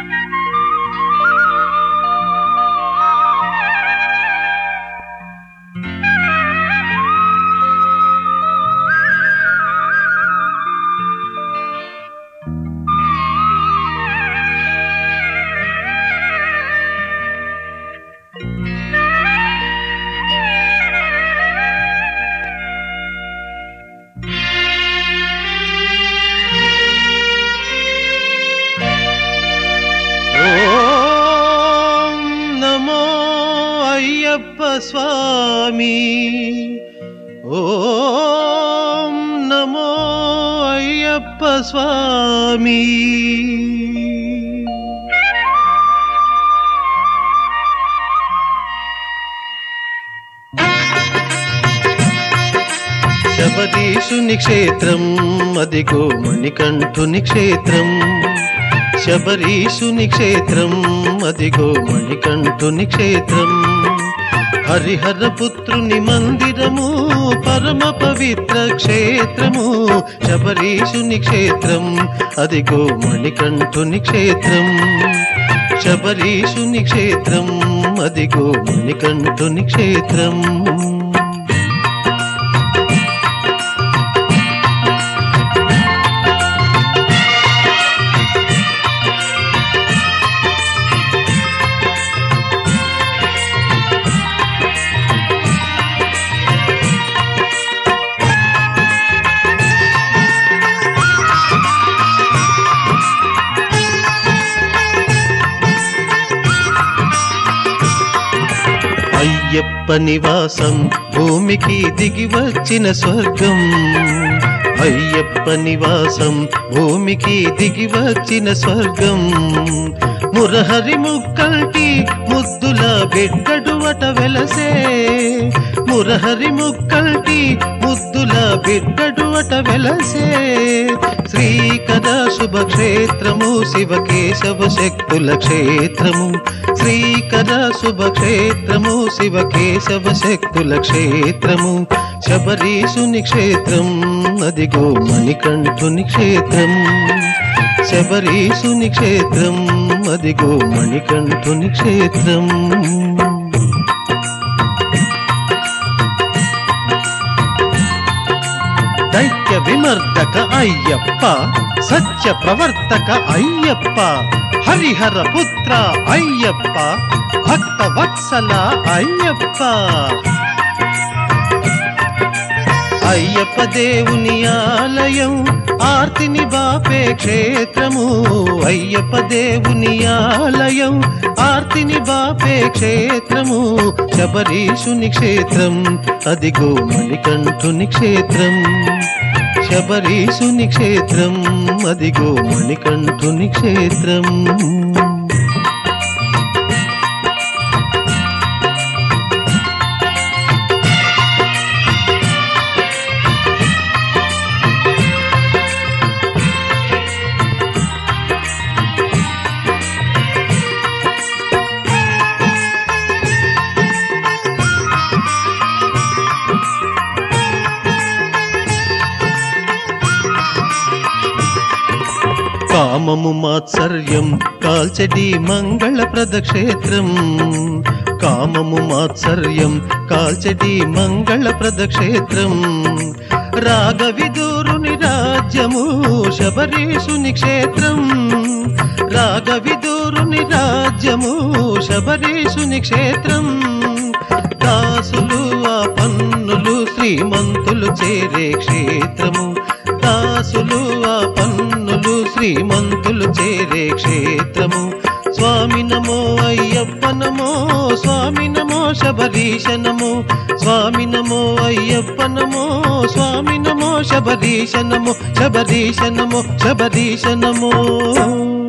ఓం నమో అయ్యప్ప స్వామి ఓం నమో అయ్యప్ప స్వామి శబరీషుని క్షేత్రం అదిగో మణికంఠుని క్షేత్రం శబరీషుని క్షేత్రం అదిగో మణికంఠుని క్షేత్రం హరిహర పుత్రుని మందిరము పరమ పవిత్ర క్షేత్రము శబరీషుని క్షేత్రం అదిగో మణికంఠుని క్షేత్రం శబరీషుని క్షేత్రం అదిగో మణికంఠుని క్షేత్రం అయ్యప్ప నివాసం భూమికి దిగి వచ్చిన స్వర్గం అయ్యప్ప నివాసం భూమికి దిగి వచ్చిన స్వర్గం మురహరి ముక్కంటి ముద్దుల బిడ్డడు అట వెలసే మురహరి ముక్కంటి ముద్దుల బిడ్డడు అట వెలసే శ్రీకర శుభక్షేత్రము శివకేశవ శక్తుల క్షేత్రము శ్రీకర శుభక్షేత్రము శివకేశవ శక్తుల క్షేత్రము శబరీషుని క్షేత్రం అదిగో మణికంఠుని క్షేత్రం శబరీషుని క్షేత్రం అదిగో మణికంఠుని క్షేత్రం దైత్య విమర్దక అయ్యప్ప సత్య ప్రవర్తక అయ్యప్ప హరిహర పుత్ర అయ్యప్ప భక్త వత్సల అయ్యప్ప అయ్యప్ప దేవుని ఆలయం ఆర్తిని బాపే క్షేత్రము అయ్యప్ప దేవుని ఆలయం ఆర్తిని బాపే క్షేత్రము శబరీషుని క్షేత్రం అదిగో మణికంఠుని క్షేత్రం శబరీషుని క్షేత్రం అదిగో మణికంఠుని క్షేత్రం కామము మాత్సర్యం కాల్చడి మంగళప్రద క్షేత్రం కామము మాత్సర్యం కాల్చడి మంగళప్రద క్షేత్రం రాగవిదూరుని రాజ్యము శబరీషుని క్షేత్రం రాగవిదూరుని రాజ్యము శబరీషుని క్షేత్రం దాసులు ఆ పన్నులు శ్రీమంతులు చేరే క్షేత్రము దాసులు ఆ పన్నులు శ్రీమంతులు చేరే క్షేత్రము స్వామి నమో అయ్యప్ప నమో స్వామి నమో శబరీశ నమో స్వామి నమో అయ్యప్ప నమో స్వామి నమో శబరీశ నమో శబరీశ నమో శబరీశ నమో